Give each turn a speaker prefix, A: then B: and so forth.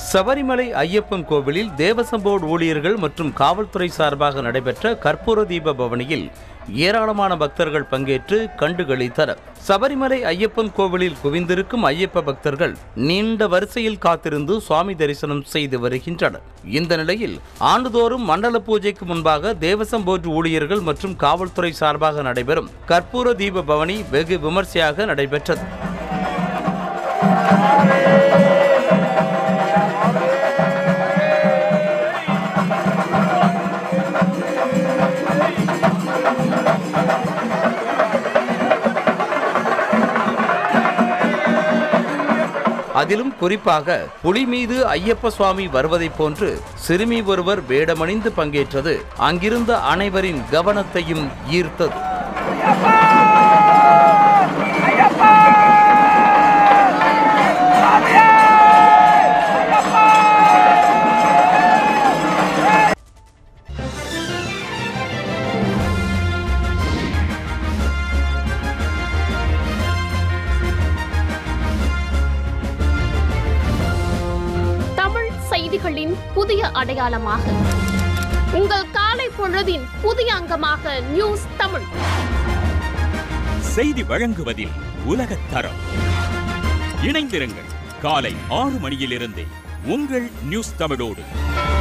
A: சபரிமலை ஐயப்பன் கோவிலில் தேவசம் போர்டு ஊழியர்கள் மற்றும் காவல்துறை சார்பாக நடைபெற்ற கற்பூர தீப பவனியில் ஏராளமான பக்தர்கள் பங்கேற்று கண்டுகளித்தனர் சபரிமலை ஐயப்பன் கோவிலில் குவிந்திருக்கும் ஐயப்ப பக்தர்கள் நீண்ட வரிசையில் காத்திருந்து சுவாமி தரிசனம் செய்து வருகின்றனர் இந்த நிலையில் ஆண்டுதோறும் மண்டல பூஜைக்கு முன்பாக தேவசம் போர்டு ஊழியர்கள் மற்றும் காவல்துறை சார்பாக நடைபெறும் கற்பூர தீப பவனி வெகு விமர்சையாக நடைபெற்றது அதிலும் குறிப்பாக புலி மீது ஐயப்ப சுவாமி வருவதைப் போன்று சிறுமி ஒருவர் வேடமணிந்து பங்கேற்றது அங்கிருந்த அனைவரின் கவனத்தையும் ஈர்த்தது
B: தமிழ் செய்திகளின் புதிய அடையாளமாக உங்கள் காலை பொழுதின் புதிய அங்கமாக நியூஸ் தமிழ்
C: செய்தி வழங்குவதில் உலகத் தரம் இணைந்திருங்கள் காலை ஆறு மணியிலிருந்தே உங்கள் நியூஸ் தமிழோடு